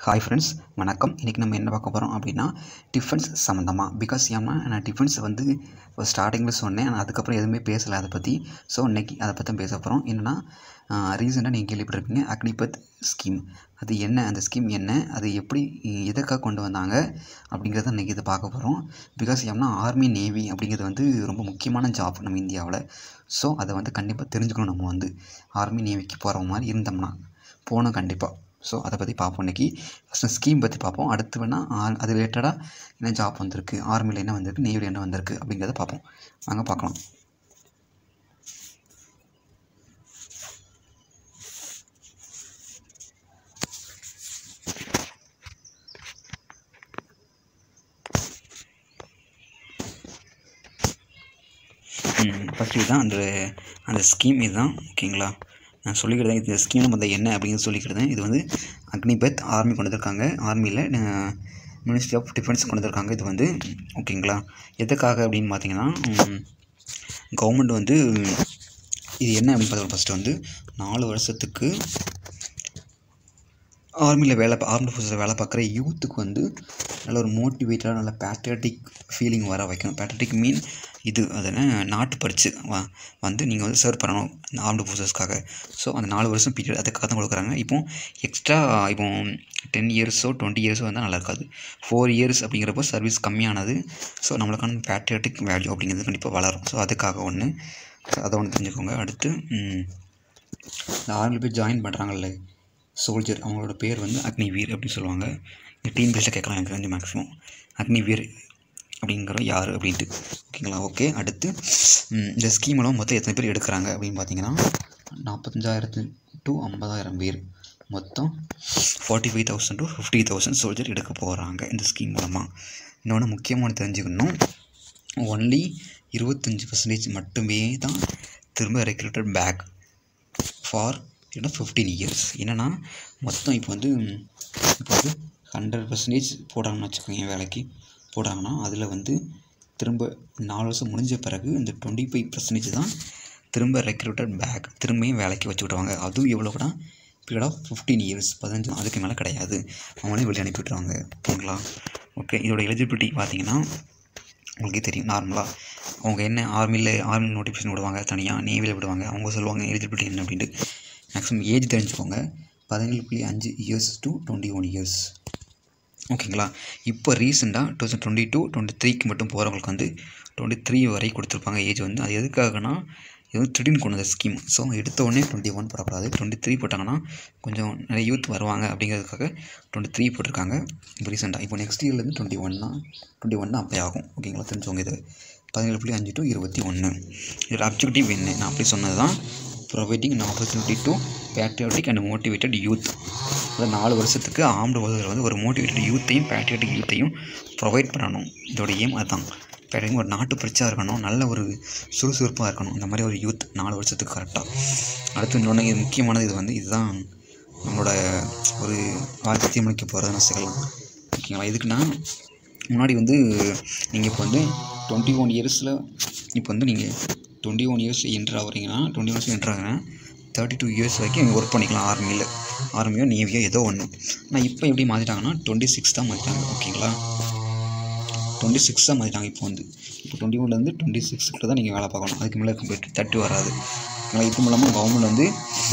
hi friends வணக்கம் இன்றைக்கி நம்ம என்ன பார்க்க போகிறோம் அப்படின்னா டிஃபென்ஸ் சம்மந்தமாக பிகாஸ் ஏன்னா நான் டிஃபென்ஸ் வந்து ஸ்டார்டிங்கில் சொன்னேன் ஆனால் அதுக்கப்புறம் எதுவுமே பேசலை அதை பற்றி ஸோ இன்றைக்கி அதை பற்றி தான் பேச போகிறோம் என்னென்னா ரீசெண்டாக நீங்கள் கேள்விப்பட்டிருப்பீங்க அக்னிபத் ஸ்கீம் அது என்ன அந்த ஸ்கீம் என்ன அது எப்படி எதற்காக கொண்டு வந்தாங்க அப்படிங்கிறத இன்றைக்கி இதை பார்க்க போகிறோம் பிகாஸ் ஏன்னா ஆர்மி நேவி அப்படிங்கிறது வந்து ரொம்ப முக்கியமான ஜாப் நம்ம இந்தியாவில் ஸோ அதை வந்து கண்டிப்பாக தெரிஞ்சுக்கணும் நம்ம வந்து ஆர்மி நேவிக்கு போகிற மாதிரி இருந்தோம்னா போகணும் கண்டிப்பாக ஸோ அதை பற்றி பார்ப்போம் இன்றைக்கி ஃபஸ்ட்டு ஸ்கீம் பற்றி பார்ப்போம் அடுத்து வேணால் அது ரிலேட்டடாக என்ன ஜாப் வந்திருக்கு ஆர்மியில் என்ன வந்திருக்கு நேவியில் என்ன வந்திருக்கு அப்படிங்கிறத பார்ப்போம் வாங்க பார்க்கலாம் ஃபஸ்ட்டு இதுதான் அந்த அந்த ஸ்கீம் இதுதான் ஓகேங்களா நான் சொல்லிக்கிட்டேன் இந்த ஸ்கீம் நம்ம என்ன அப்படிங்கிறது சொல்லிக்கிட்டேன் இது வந்து அக்னிபத் ஆர்மி கொண்டு வந்திருக்காங்க ஆர்மியில் மினிஸ்ட்ரி ஆஃப் டிஃபென்ஸ் கொண்டு வந்திருக்காங்க இது வந்து ஓகேங்களா எதுக்காக அப்படின்னு பார்த்தீங்கன்னா கவர்மெண்ட் வந்து இது என்ன அப்படின்னு பார்த்தா ஃபஸ்ட்டு வந்து நாலு வருஷத்துக்கு ஆர்மியில் வேலை ஆர்மி ஃபோர்ஸில் வேலை பார்க்குற யூத்துக்கு வந்து நல்ல ஒரு மோட்டிவேட்டடாக நல்ல பேட்ரியாட்டிக் ஃபீலிங் வர வைக்கணும் பேட்ரியாட்டிக் மீன் இது அதனை நாட்டு பறித்து வ வந்து நீங்கள் வந்து சர்வ் பண்ணணும் ஆர்ம்டு ஃபோர்ஸஸ்க்காக ஸோ அந்த நாலு வருஷம் பீரியட் அதுக்காக தான் கொடுக்குறாங்க இப்போ எக்ஸ்ட்ரா இப்போ டென் இயர்ஸோ டுவெண்ட்டி இயர்ஸோ வந்தால் நல்லா இருக்காது ஃபோர் இயர்ஸ் அப்படிங்கிறப்போ சர்வீஸ் கம்மியானது ஸோ நம்மளுக்கான பேட்ரியாட்டிக் வேல்யூ அப்படிங்கிறது கண்டிப்பாக வளரும் ஸோ அதுக்காக ஒன்று அதை ஒன்று தெரிஞ்சுக்கோங்க அடுத்து இந்த ஆர்மியில் போய் ஜாயின் பண்ணுறாங்கல்ல சோல்ஜர் அவங்களோட பேர் வந்து அக்னிவீர் அப்படின்னு சொல்லுவாங்க இந்த டீம் பேஸில் கேட்கலாம் எனக்கு வந்து மேக்ஸிமம் அக்னிவீர் அப்படிங்கிற யார் அப்படின்ட்டு ஓகேங்களா ஓகே அடுத்து இந்த ஸ்கீமெல்லாம் மொத்தம் எத்தனை பேர் எடுக்கிறாங்க அப்படின்னு பார்த்தீங்கன்னா நாற்பத்தஞ்சாயிரத்து டு ஐம்பதாயிரம் பேர் மொத்தம் forty five thousand to fifty thousand soldier எடுக்க போகிறாங்க இந்த ஸ்கீம் மூலமாக இன்னொன்று முக்கியமான தெரிஞ்சுக்கணும் ஒன்லி இருபத்தஞ்சி பர்சன்டேஜ் மட்டுமே தான் திரும்ப ரெக்ரூட்டட் பேக் ஃபார் இல்லைன்னா ஃபிஃப்டீன் இயர்ஸ் என்னென்னா மொத்தம் இப்போ வந்து இப்போ வந்து ஹண்ட்ரட் பர்சன்டேஜ் போடுறாங்கன்னு வச்சுக்கோங்க வேலைக்கு போடுறாங்கன்னா அதில் வந்து திரும்ப நாலு வருஷம் முடிஞ்ச பிறகு இந்த டுவெண்ட்டி ஃபைவ் பர்சன்டேஜ் தான் திரும்ப ரெக்ரூட்டட் பேக் திரும்பியும் வேலைக்கு வச்சு விட்ருவாங்க அதுவும் எவ்வளோ கூட பீரியட் ஆஃப் ஃபிஃப்டீன் இயர்ஸ் பதினஞ்சு அதுக்கு மேலே கிடையாது அவங்களே வெளியே அனுப்பி விட்ருவாங்க ஓகேங்களா ஓகே இதோட எலிஜிபிலிட்டி பார்த்தீங்கன்னா உங்களுக்கே தெரியும் நார்மலாக அவங்க என்ன ஆர்மியில் ஆர்மியில் நோட்டிஃபிகேஷன் விடுவாங்க தனியாக நேவியில் விடுவாங்க அவங்க சொல்லுவாங்க எலிஜிபிலிட்டி என்ன அப்படின்ட்டு மேக்ஸிமம் ஏஜ் தெரிஞ்சுக்கோங்க பதினேழு புள்ளி அஞ்சு years to twenty one years ஓகேங்களா இப்போ ரீசெண்டாக two thousand twenty two twenty த்ரீக்கு மட்டும் போகிறவங்களுக்கு வந்து டுவெண்ட்டி த்ரீ வரை கொடுத்துருப்பாங்க ஏஜ் வந்து அது எதுக்காகனா இது வந்து திடீர்னு கொண்டு வந்த ஸ்கீம் ஸோ எடுத்த உடனே டுவெண்ட்டி ஒன் போடக்கூடாது டுவெண்ட்டி த்ரீ போட்டாங்கன்னா கொஞ்சம் நிறைய யூத் வருவாங்க அப்படிங்கிறதுக்காக டுவெண்ட்டி த்ரீ போட்டிருக்காங்க இப்போ ரீசெண்டாக இப்போ நெக்ஸ்ட் இயர்லேருந்து டுவெண்ட்டி ஒன் தான் டுவெண்ட்டி ஒன் தான் அப்ளை ஆகும் ஓகேங்களா தெரிஞ்சவங்க இது பதினேழு புள்ளி அஞ்சு டு இருபத்தி ஒன்று இதோட அப்ஜெக்டிவ் என்ன நான் அப்படி சொன்னது தான் providing an opportunity to patriotic and motivated youth அதாவது நாலு வருஷத்துக்கு ஆம்டு வருவதில் வந்து ஒரு மோட்டிவேட்டட் யூத்தையும் பேட்ரியாட்டிக் யூத்தையும் ப்ரொவைட் பண்ணணும் இதோட ஏம் அதுதான் பேட்ரியாட்டிக் ஒரு நாட்டு பரிச்சாக இருக்கணும் நல்ல ஒரு சுறுசுறுப்பாக இருக்கணும் இந்த மாதிரி ஒரு யூத் நாலு வருஷத்துக்கு கரெக்டாக அடுத்து இன்னொன்று இது முக்கியமானது இது வந்து இதுதான் நம்மளோட ஒரு வாழ்க்கை தீர்மானிக்க போகிறதுன்னு சொல்லலாம் ஓகேங்களா இதுக்குன்னா முன்னாடி வந்து நீங்கள் இப்போ வந்து டுவெண்ட்டி ஒன் இயர்ஸில் இப்போ வந்து நீங்கள் டுவெண்ட்டி ஒன் இயர்ஸ் என்ட்ரு ஆகுறீங்கன்னா டுவெண்ட்டி ஒன் இயர்ஸ் என்ட்ரு ஆகுறேன்னா தேர்ட்டி டூ இயர்ஸ் வரைக்கும் நீங்கள் ஒர்க் பண்ணிக்கலாம் ஆர்மியில் ஆர்மியோ நேவியோ ஏதோ ஒன்று ஆனால் இப்போ எப்படி மாற்றிட்டாங்கன்னா டுவெண்ட்டி சிக்ஸ் தான் மாற்றிட்டாங்க ஓகேங்களா டுவெண்ட்டி சிக்ஸ் தான் மாற்றிட்டாங்க இப்போ வந்து இப்போ டுவெண்ட்டி ஒன்லேருந்து டுவெண்ட்டி சிக்ஸ் கிட்ட தான் நீங்கள் வேலை பார்க்கணும் அதுக்கு மேலே போய்ட்டு தட்டு வராது ஓகேங்களா இப்போ மூலமாக கவர்மெண்ட் வந்து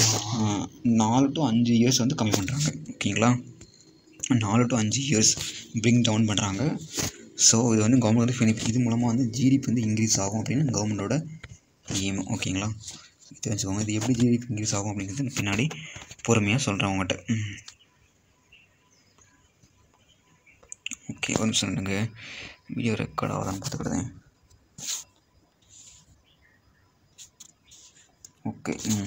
நாலு டு அஞ்சு இயர்ஸ் வந்து கம்மி பண்ணுறாங்க ஓகேங்களா நாலு டு அஞ்சு இயர்ஸ் பிரிங் டவுன் பண்ணுறாங்க ஸோ இது வந்து கவர்மெண்ட் வந்து பெனிஃபிட் இது மூலமாக வந்து ஜிடிபி வந்து இன்க்ரீஸ் ஆகும் அப்படின்னு கவர்மெண்ட்டோட எய்ம் ஓகேங்களா தெரிஞ்சுக்கோங்க இது எப்படி ஜிடிபி இன்க்ரீஸ் ஆகும் அப்படிங்கிறது பின்னாடி பொறுமையாக சொல்கிறேன் உங்கள்கிட்ட ஓகே ஒரு நிமிஷம் எனக்கு வீடியோ ரெக்கார்ட் ஆகாதான் பார்த்துக்கிட்டேன் ஓகே ம்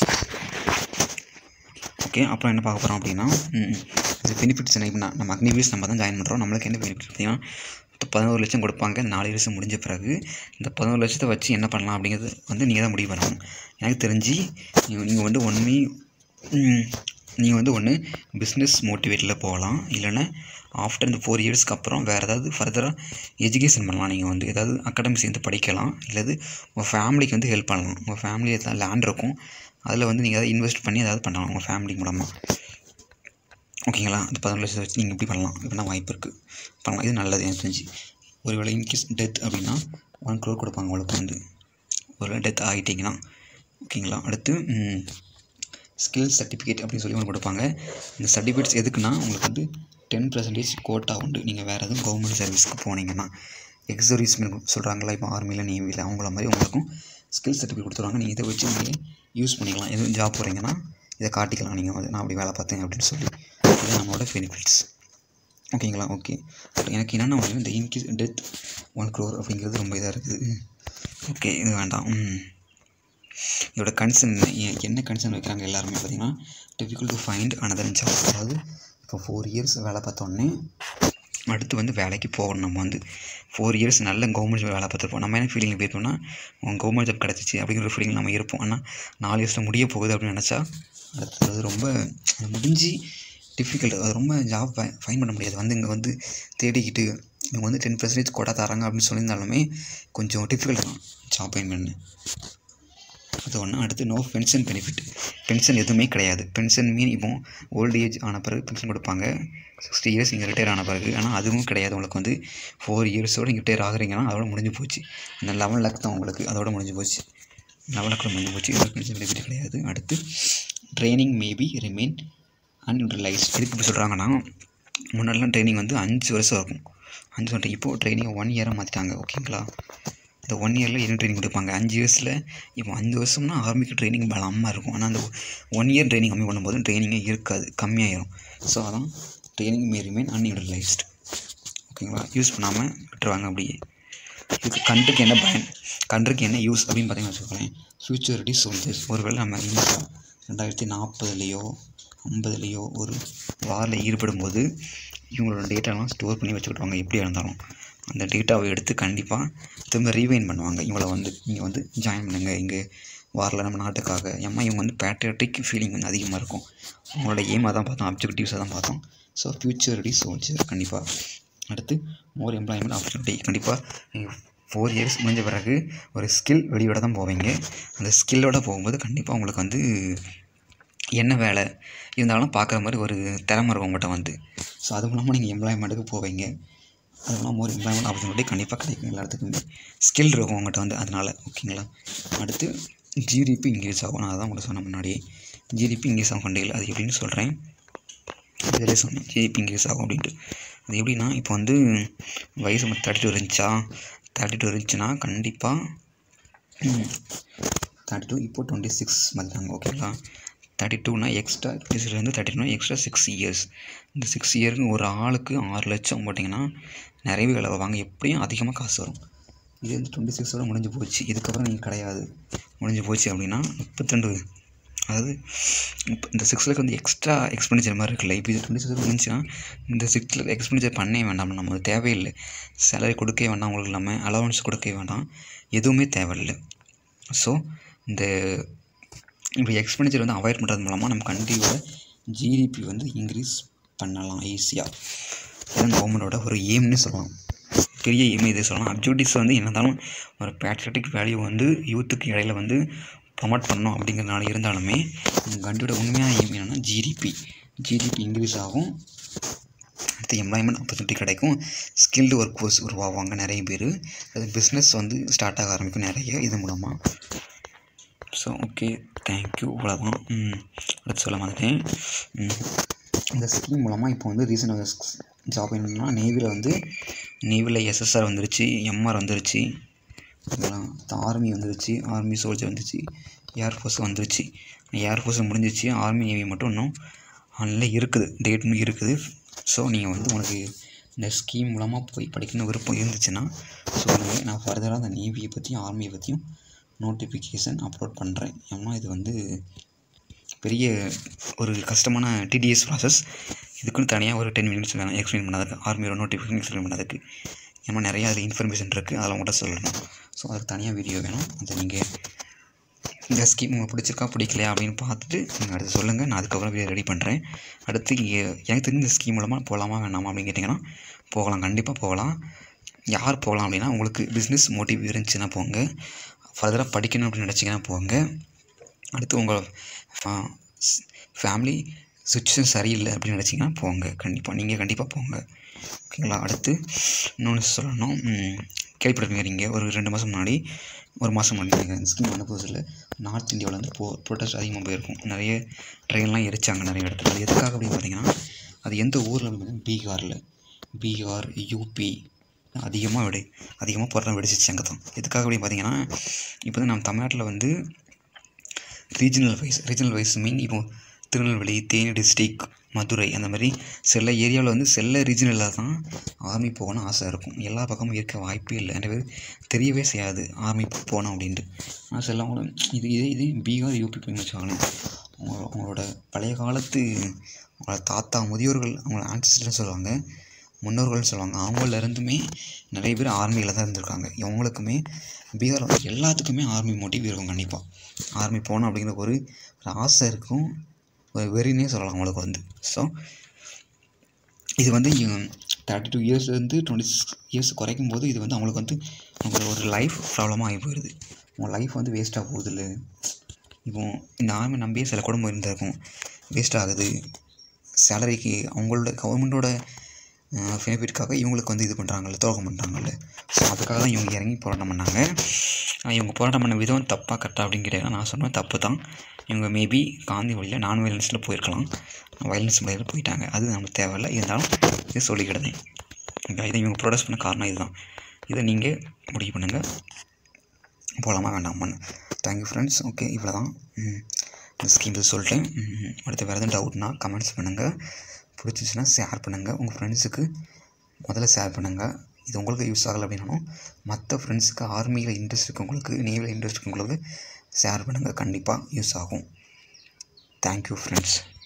ஓகே அப்புறம் என்ன பார்க்க போகிறோம் அப்படின்னா இது பெனிஃபிட்ஸ் என்ன இப்போ நம்ம அக்னிவீஸ் நம்ம தான் ஜாயின் பண்ணுறோம் நம்மளுக்கு என்ன பெனிஃபிட் பார்த்தீங்கன்னா பதினோரு லட்சம் கொடுப்பாங்க நாலு வருஷம் முடிஞ்ச பிறகு இந்த பதினோரு லட்சத்தை வச்சு என்ன பண்ணலாம் அப்படிங்கிறது வந்து நீங்கள் தான் முடிவு பண்ணணும் எனக்கு தெரிஞ்சு நீங்கள் வந்து ஒன்றுமே நீங்கள் வந்து ஒன்று பிஸ்னஸ் மோட்டிவேட்டில் போகலாம் இல்லைன்னா ஆஃப்டர் இந்த ஃபோர் இயர்ஸ்க்கு அப்புறம் வேறு ஏதாவது ஃபர்தராக எஜுகேஷன் பண்ணலாம் நீங்கள் வந்து ஏதாவது அகாடமி சேர்ந்து படிக்கலாம் இல்லது உங்கள் ஃபேமிலிக்கு வந்து ஹெல்ப் பண்ணலாம் உங்கள் ஃபேமிலி ஏதாவது லேண்ட் இருக்கும் அதில் வந்து நீங்கள் ஏதாவது இன்வெஸ்ட் பண்ணி ஏதாவது பண்ணலாம் உங்கள் ஃபேமிலி மூலமாக ஓகேங்களா அந்த பதினொரு லட்சத்தை வச்சு நீங்கள் இப்படி பண்ணலாம் இப்படின்னா வாய்ப்பு இருக்குது பண்ணலாம் இது நல்லது எனக்கு தெரிஞ்சு ஒருவேளை இன்கேஸ் டெத் அப்படின்னா ஒன் க்ரோர் கொடுப்பாங்க உங்களுக்கு வந்து ஒருவேளை டெத் ஆகிட்டிங்கன்னா ஓகேங்களா அடுத்து ஸ்கில் சர்டிஃபிகேட் அப்படின்னு சொல்லி ஒன்று கொடுப்பாங்க இந்த சர்டிஃபிகேட்ஸ் எதுக்குன்னா உங்களுக்கு வந்து டென் பர்சன்டேஜ் கோட்டா உண்டு நீங்கள் வேறு எதுவும் கவர்மெண்ட் சர்வீஸ்க்கு போனீங்கன்னா எக்ஸர்வீஸ்மென் சொல்கிறாங்களா இப்போ ஆர்மியில் நேவியில் அவங்கள மாதிரி உங்களுக்கும் ஸ்கில் சர்டிஃபிகேட் கொடுத்துருவாங்க நீங்கள் இதை வச்சு நீங்கள் யூஸ் பண்ணிக்கலாம் எதுவும் ஜாப் போகிறீங்கன்னா இதை காட்டிக்கலாம் நீங்கள் வந்து நான் அப்படி வேலை பார்த்தேன் அப்படின்னு சொல்லி இது நம்மளோட பெனிஃபிட்ஸ் ஓகேங்களா ஓகே எனக்கு என்னென்ன வந்து இந்த இன்கேஸ் டெத் ஒன் க்ரோர் அப்படிங்கிறது ரொம்ப இதாக இருக்குது ஓகே இது வேண்டாம் ம் இதோட கன்சர்ன் என்ன கன்சர்ன் வைக்கிறாங்க எல்லாருமே பார்த்தீங்கன்னா difficult to find another job அதாவது இப்போ ஃபோர் இயர்ஸ் வேலை பார்த்தோன்னே அடுத்து வந்து வேலைக்கு போகணும் நம்ம வந்து ஃபோர் இயர்ஸ் நல்ல கவர்மெண்ட் ஜாப் வேலை பார்த்துருப்போம் நம்ம என்ன ஃபீலிங் போயிருப்போம்னா கவர்மெண்ட் ஜாப் கிடச்சிச்சு அப்படிங்கிற ஃபீலிங் நம்ம இருப்போம் ஆனால் நாலு வருஷம் முடிய போகுது அப்படின்னு நினச்சா அடுத்தது அது ரொம்ப அது முடிஞ்சு டிஃபிகல்ட் அது ரொம்ப ஜாப் ஃபைன் பண்ண முடியாது வந்து இங்கே வந்து தேடிக்கிட்டு இவங்க வந்து டென் பர்சன்டேஜ் கொடா தராங்க அப்படின்னு சொல்லியிருந்தாலுமே கொஞ்சம் டிஃபிகல்ட் தான் ஜாப் ஃபைன் பண்ணு அது ஒன்று அடுத்து நோ பென்ஷன் பெனிஃபிட் பென்ஷன் எதுவுமே கிடையாது பென்ஷன் மீன் இப்போ ஓல்டு ஏஜ் ஆன பிறகு பென்ஷன் கொடுப்பாங்க சிக்ஸ்டி இயர்ஸ் நீங்கள் ரிட்டையர் ஆன பிறகு ஆனால் அதுவும் கிடையாது உங்களுக்கு வந்து ஃபோர் இயர்ஸோடு நீங்கள் ரிட்டையர் ஆகுறீங்கன்னா அதோட முடிஞ்சு போச்சு அந்த லெவன் லேக் தான் உங்களுக்கு அதோட முடிஞ்சு போச்சு லெவன் லேக்கில் முடிஞ்சு போச்சு இது பென்ஷன் பெனிஃபிட் கிடையாது அடுத்து ட்ரைனிங் மேபி ரிமைன் அன்யூட்டிலைஸ் எதுக்கு இப்படி சொல்கிறாங்கன்னா முன்னாடிலாம் ட்ரைனிங் வந்து அஞ்சு வருஷம் இருக்கும் அஞ்சு வருஷம் இப்போது ட்ரைனிங் ஒன் இயராக மாற்றிட்டாங்க ஓகேங்களா இந்த ஒன் இயரில் என்ன ட்ரைனிங் கொடுப்பாங்க அஞ்சு இயர்ஸில் இப்போ அஞ்சு வருஷம்னா ஆர்மிக்கு ட்ரைனிங் பலமாக இருக்கும் ஆனால் அந்த ஒன் இயர் ட்ரைனிங் கம்மி பண்ணும்போது ட்ரைனிங்கே இருக்காது கம்மியாயிரும் ஸோ அதான் ட்ரைனிங் மே ரிமைன் அன்யூட்டிலைஸ்டு ஓகேங்களா யூஸ் பண்ணாமல் விட்டுருவாங்க அப்படியே இதுக்கு கண்ட்ரிக்கு என்ன பயன் கண்ட்ரிக்கு என்ன யூஸ் அப்படின்னு பார்த்தீங்கன்னா வச்சுக்கோங்களேன் ஃபியூச்சரிட்டி சோல்ஜர்ஸ் ஒருவேளை நம்ம இந்தியா ரெண்டாயிரத்தி நாற்பதுலேயோ ஐம்பதுலேயோ ஒரு வாரில் ஈடுபடும்போது இவங்களோட டேட்டாலாம் ஸ்டோர் பண்ணி வச்சுக்கிட்டுவாங்க எப்படியா இருந்தாலும் அந்த டேட்டாவை எடுத்து கண்டிப்பாக திரும்ப ரீவைன் பண்ணுவாங்க இவங்களை வந்து இங்கே வந்து ஜாயின் பண்ணுங்க இங்கே வாரில் நம்ம நாட்டுக்காக ஏமா இவங்க வந்து பேட்ரியாட்டிக் ஃபீலிங் வந்து அதிகமாக இருக்கும் அவங்களோட எய்மாக தான் பார்த்தோம் அப்ஜெக்டிவ்ஸாக தான் பார்த்தோம் ஸோ ஃப்யூச்சரிட்டி சோல்ஜர் கண்டிப்பாக அடுத்து மோர் எம்ப்ளாய்மெண்ட் ஆப்பர்ச்சுனிட்டி கண்டிப்பாக நீங்கள் ஃபோர் இயர்ஸ் முடிஞ்ச பிறகு ஒரு ஸ்கில் வெளியோட தான் போவீங்க அந்த ஸ்கில்லோட போகும்போது கண்டிப்பாக உங்களுக்கு வந்து என்ன வேலை இருந்தாலும் பார்க்குற மாதிரி ஒரு திறமை இருக்கும் உங்கள்கிட்ட வந்து ஸோ அது மூலமாக நீங்கள் எம்ப்ளாய்மெண்ட்டுக்கு போவீங்க அது மூலம் ஒரு எம்ப்ளாய்மெண்ட் ஆப்பர்ச்சுனிட்டி கண்டிப்பாக கிடைக்கும் எல்லா இடத்துக்குமே ஸ்கில் இருக்கும் உங்கள்கிட்ட வந்து அதனால் ஓகேங்களா அடுத்து ஜிடிபி இன்க்ரீஸ் ஆகும் நான் அதான் உங்களுக்கு சொன்ன முன்னாடியே ஜிடிபி இன்க்ரீஸ் ஆகும் கண்டிகள் அது எப்படின்னு சொல்கிறேன் இதிலே சொன்னேன் ஜிடிபி இன்க்ரீஸ் ஆகும் அப்படின்ட்டு அது எப்படின்னா இப்போ வந்து வயசு நம்ம தேர்ட்டி டூ இருந்துச்சா தேர்ட்டி டூ இருந்துச்சுன்னா கண்டிப்பாக தேர்ட்டி டூ இப்போ டுவெண்ட்டி சிக்ஸ் மாற்றிட்டாங்க ஓகேங்களா தேர்ட்டி டூனா எக்ஸ்ட்ரா டுவெண்ட்டி தேர்ட்டி டூனா எக்ஸ்ட்ரா சிக்ஸ் இயர்ஸ் இந்த சிக்ஸ் இயருக்கு ஒரு ஆளுக்கு ஆறு லட்சம் போட்டிங்கன்னா நிறையவே வேலை வாங்க எப்படியும் அதிகமாக காசு வரும் இது வந்து டுவெண்ட்டி சிக்ஸோட முடிஞ்சு போச்சு இதுக்கப்புறம் நீங்கள் கிடையாது முடிஞ்சு போச்சு அப்படின்னா முப்பத்திரெண்டு அதாவது இப்போ இந்த சிக்ஸ் லேக் வந்து எக்ஸ்ட்ரா எக்ஸ்பெண்டிச்சர் மாதிரி இருக்குல்ல இப்போ இது டுவெண்ட்டி சிக்ஸ் இருந்துச்சுன்னா இந்த சிக்ஸ் லேக் எக்ஸ்பெண்டிச்சர் பண்ணவே வேண்டாம் நம்ம அது தேவையில்லை சேலரி கொடுக்கவே வேண்டாம் உங்களுக்கு இல்லாமல் அலவன்ஸ் கொடுக்கவே வேண்டாம் எதுவுமே தேவையில்லை ஸோ இந்த இப்போ எக்ஸ்பெண்டிச்சர் வந்து அவாய்ட் பண்ணுறது மூலமாக நம்ம கண்ட்ரியோட ஜிடிபி வந்து இன்க்ரீஸ் பண்ணலாம் ஈஸியாக இதுதான் கவர்மெண்ட்டோட ஒரு எய்ம்னு சொல்லலாம் பெரிய எய்ம் இதே சொல்லலாம் அப்ஜெக்டிவ்ஸ் வந்து என்ன இருந்தாலும் ஒரு பேட்ரியாட்டிக் வேல்யூ வந்து யூத்துக்கு இடையில வந்து ப்ரொமோட் பண்ணணும் அப்படிங்கிறதுனால இருந்தாலுமே நம்ம கண்ட்ரியோட உண்மையான எய்ம் என்னென்னா ஜிடிபி ஜிடிபி இன்க்ரீஸ் ஆகும் அடுத்து எம்ப்ளாய்மெண்ட் ஆப்பர்ச்சுனிட்டி கிடைக்கும் ஸ்கில்டு ஒர்க் ஃபோர்ஸ் உருவாகுவாங்க நிறைய பேர் அது பிஸ்னஸ் வந்து ஸ்டார்ட் ஆக ஆரம்பிக்கும் நிறைய இது மூலமாக ஸோ ஓகே தேங்க்யூ இவ்வளோதான் அடுத்து சொல்ல மாட்டேன் இந்த ஸ்கீம் மூலமாக இப்போ வந்து ரீசனாக ஜாப் என்னன்னா நேவியில் வந்து நேவியில் எஸ்எஸ்ஆர் வந்துருச்சு எம்ஆர் வந்துருச்சு ஆர்மி வந்துருச்சு ஆர்மி சோல்ஜர் வந்துருச்சு ஏர்ஃபோர்ஸ் வந்துருச்சு ஏர்ஃபோர்ஸ் முடிஞ்சிச்சு ஆர்மி நேவி மட்டும் இன்னும் ஆன்லைனில் இருக்குது டேட் இன்னும் இருக்குது ஸோ நீங்கள் வந்து உனக்கு இந்த ஸ்கீம் மூலமாக போய் படிக்கணும் விருப்பம் இருந்துச்சுன்னா சொல்லுங்கள் நான் ஃபர்தராக அந்த நேவியை பற்றியும் ஆர்மியை பற்றியும் நோட்டிஃபிகேஷன் அப்லோட் பண்ணுறேன் ஏன்னா இது வந்து பெரிய ஒரு கஷ்டமான டிடிஎஸ் ப்ராசஸ் இதுக்குன்னு தனியாக ஒரு டென் மினிட்ஸ் வேணும் எக்ஸ்பிளைன் பண்ணதுக்கு ஆர்மியோட நோட்டிஃபிகேஷன் எக்ஸ்பிளைன் பண்ணதுக்கு ஏன்னா நிறையா அதில் இன்ஃபர்மேஷன் இருக்குது அதில் உங்கள்கிட்ட சொல்லணும் ஸோ அதுக்கு தனியாக வீடியோ வேணும் அதை நீங்கள் இந்த ஸ்கீம் உங்களுக்கு பிடிச்சிருக்கா பிடிக்கலையா அப்படின்னு பார்த்துட்டு நீங்கள் அடுத்து சொல்லுங்கள் நான் அதுக்கப்புறம் வீடியோ ரெடி பண்ணுறேன் அடுத்து எ- எனக்கு தெரிஞ்ச இந்த ஸ்கீம் மூலமாக போகலாமா வேணாமா அப்படின்னு கேட்டிங்கன்னா போகலாம் கண்டிப்பாக போகலாம் யார் போகலாம் அப்படின்னா உங்களுக்கு பிஸ்னஸ் மோட்டிவ் இருந்துச்சுன்னா போங்க ஃபர்தராக படிக்கணும் அப்படின்னு நினச்சிங்கன்னா போங்க அடுத்து உங்கள் ஃபேமிலி சுச்சுவேஷன் சரியில்லை அப்படின்னு நினச்சிங்கன்னா போங்க கண்டிப்பாக நீங்கள் கண்டிப்பாக போங்க ஓகேங்களா அடுத்து இன்னொன்று சொல்லணும் ம், கேள்விப்பட்டிருப்பீங்க நீங்கள் ஒரு ரெண்டு மாதம் முன்னாடி ஒரு மாதம் முன்னாடி நீங்கள் இந்த ஸ்கீம் வந்த புதுசில் நார்த் இந்தியாவில் வந்து போ ப்ரொட்டஸ்ட் அதிகமாக போயிருக்கும் நிறைய ட்ரெயின்லாம் எரிச்சாங்க நிறைய இடத்துல அது எதுக்காக அப்படின்னு பார்த்தீங்கன்னா அது எந்த ஊரில் அப்படின்னு பார்த்தீங்கன்னா பீகாரில் பீகார் யூபி அதிகமாக வெடி அதிகமாக போராட்டம் வெடிச்சிச்சு அங்கே தான் எதுக்காக அப்படின்னு பார்த்தீங்கன்னா இப்போ வந்து நம்ம தமிழ்நாட்டில் வந்து regional wise regional wise mean இப்போ திருநெல்வேலி தேனி டிஸ்ட்ரிக் மதுரை அந்த மாதிரி சில ஏரியாவில் வந்து சில ரீஜனலில் தான் ஆர்மி போகணும்னு ஆசை இருக்கும் எல்லா பக்கமும் இருக்க வாய்ப்பே இல்லை நிறைய பேர் தெரியவே செய்யாது ஆர்மி போகணும் அப்படின்ட்டு ஆனால் சிலவங்களும் இது இது இது பீகார் யூபி போய் வச்சுக்கோங்களேன் அவங்க அவங்களோட பழைய காலத்து அவங்களோட தாத்தா முதியோர்கள் அவங்களோட ஆன்சிஸ்டர்னு சொல்லுவாங்க முன்னோர்கள்னு சொல்லுவாங்க அவங்கள இருந்துமே நிறைய பேர் ஆர்மியில் தான் இருந்திருக்காங்க இவங்களுக்குமே பீகாரில் வந்து எல்லாத்துக்குமே ஆர்மி மோட்டிவ் இருக்கும் கண்டிப்பாக ஆர்மி போகணும் அப்படிங்கிற ஒரு ஒரு ஆசை இருக்கும் ஒரு வெறினே சொல்லலாம் அவங்களுக்கு வந்து ஸோ இது வந்து தேர்ட்டி டூ இயர்ஸ்லேருந்து டுவெண்ட்டி சிக்ஸ் இயர்ஸ் குறைக்கும் போது இது வந்து அவங்களுக்கு வந்து அவங்களோட ஒரு லைஃப் ப்ராப்ளமாக ஆகி போயிடுது அவங்க லைஃப் வந்து வேஸ்ட்டாக போகுது இல்லை இப்போ இந்த ஆர்மி நம்பியே சில குடும்பம் இருந்திருக்கும் வேஸ்ட் ஆகுது சேலரிக்கு அவங்களோட கவர்மெண்ட்டோட பெனிஃபிட்காக இவங்களுக்கு வந்து இது பண்ணுறாங்கல்ல துரோகம் பண்ணுறாங்கல்ல ஸோ அதுக்காக தான் இவங்க இறங்கி போராட்டம் பண்ணாங்க ஆனா, இவங்க போராட்டம் பண்ண விதம் தப்பாக கரெக்டாக அப்படின்னு கேட்டால் நான் சொன்னேன் தப்பு தான் இவங்க மேபி காந்தி வழியில் நான் வயலன்ஸில் போயிருக்கலாம் வயலன்ஸ் முறையில் போயிட்டாங்க அது நமக்கு தேவையில்லை இருந்தாலும் இது சொல்லிக்கிடுதேன் ஓகே இதை இவங்க ப்ரொடக்ட் பண்ண காரணம் இதுதான் இதை நீங்கள் முடிவு பண்ணுங்கள் போகலாமா வேண்டாமான்னு தேங்க்யூ ஃப்ரெண்ட்ஸ் ஓகே இவ்வளோ தான் இந்த ஸ்கீம் சொல்லிட்டேன் ம், அடுத்து வேறு எதுவும் டவுட்னா கமெண்ட்ஸ் பண்ணுங்கள் பிடிச்சிச்சின்னா ஷேர் பண்ணுங்கள் உங்கள் ஃப்ரெண்ட்ஸுக்கு முதல்ல ஷேர் பண்ணுங்கள் இது உங்களுக்கு யூஸ் ஆகலை அப்படின்னாலும் மற்ற ஃப்ரெண்ட்ஸுக்கு ஆர்மியில் இன்ட்ரெஸ்ட் இருக்கவங்களுக்கு நேவில் இன்ட்ரெஸ்ட் இருக்கவங்களுக்கு ஷேர் பண்ணுங்கள் கண்டிப்பாக யூஸ் ஆகும் தேங்க்யூ ஃப்ரெண்ட்ஸ்